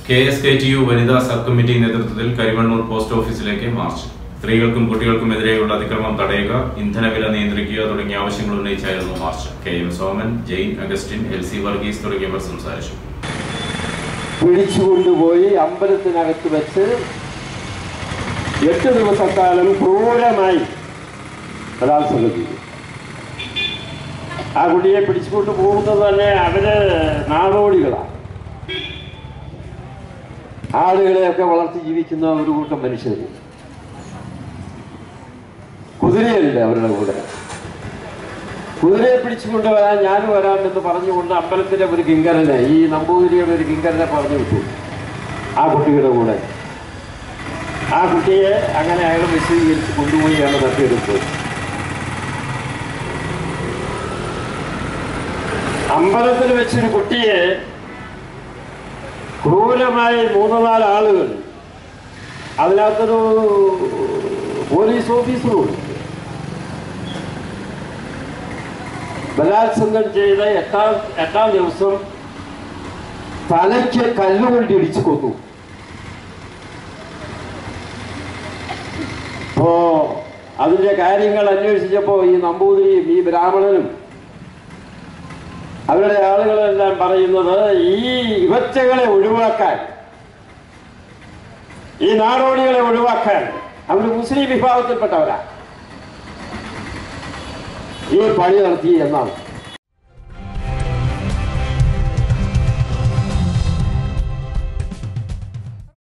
K S K T U വനിതാ sub committee നേതൃത്വത്തിൽ Karivannur post ഓഫീസിലേക്ക് മാർച്ച് സ്ത്രീകൾക്കും കുട്ടികൾക്കും എതിരെയുള്ള അതിക്രമം തടയുക ഇന്ധനവില നിയന്ത്രിക്കുക തുടങ്ങിയ ആവശ്യങ്ങൾ ഉന്നയിച്ചായിരുന്നു march K M Soman Jain Augustine L C Varghese തുടങ്ങിയവർ സംസാരിച്ചു പിടിച്ചുകൊണ്ടുപോയി അമ്പലത്തിനകത്ത് വെച്ച് എട്ട് ദിവസക്കാലം ക്രൂരമായി ബലാത്സംഗം ചെയ്തു ആ കുട്ടിയെ പിടിച്ചുകൊണ്ട് പോകുന്നത് തന്നെ അവര് നാടോടികളാണ് ആളുകളെയൊക്കെ വളർത്തി ജീവിക്കുന്ന ഒരു കൂട്ടം മനുഷ്യർ കുതിരയുണ്ട് അവരുടെ കൂടെ കുതിരയെ പിടിച്ചുകൊണ്ട് വരാൻ ഞാൻ വരാം എന്ന് പറഞ്ഞുകൊണ്ട് അമ്പലത്തിലെ ഒരു കിങ്കരനെ ഈ നമ്പൂതിരിയുടെ ഒരു കിങ്കരനെ പറഞ്ഞു വിട്ടു ആ കുട്ടിയുടെ കൂടെ ആ കുട്ടിയെ അങ്ങനെ അയാൾ വിശദീകരിച്ച് കൊണ്ടുപോയി അയാൾ തട്ടിയെടുത്തത് അമ്പലത്തിൽ വെച്ചൊരു കുട്ടിയെ ക്രൂരമായി മൂന്ന് നാല് ആളുകൾ അതിനകത്തൊരു പോലീസ് ഓഫീസറുണ്ട് ബലാത്സംഗം ചെയ്ത എട്ടാം എട്ടാം ദിവസം തലയ്ക്ക് കല്ലുകൊണ്ട് ഇടിച്ചു കൊന്നു അപ്പോ അതിന്റെ കാര്യങ്ങൾ അന്വേഷിച്ചപ്പോ ഈ നമ്പൂതിരിയും ഈ ബ്രാഹ്മണനും അവരുടെ ആളുകളെല്ലാം പറയുന്നത് ഈ ഇവറ്റകളെ ഒഴിവാക്കാൻ ഈ നാടോടികളെ ഒഴിവാക്കാൻ അവർ മുസ്ലിം വിഭാഗത്തിൽപ്പെട്ടവരാ ഈ പണി നടത്തി എന്നാണ്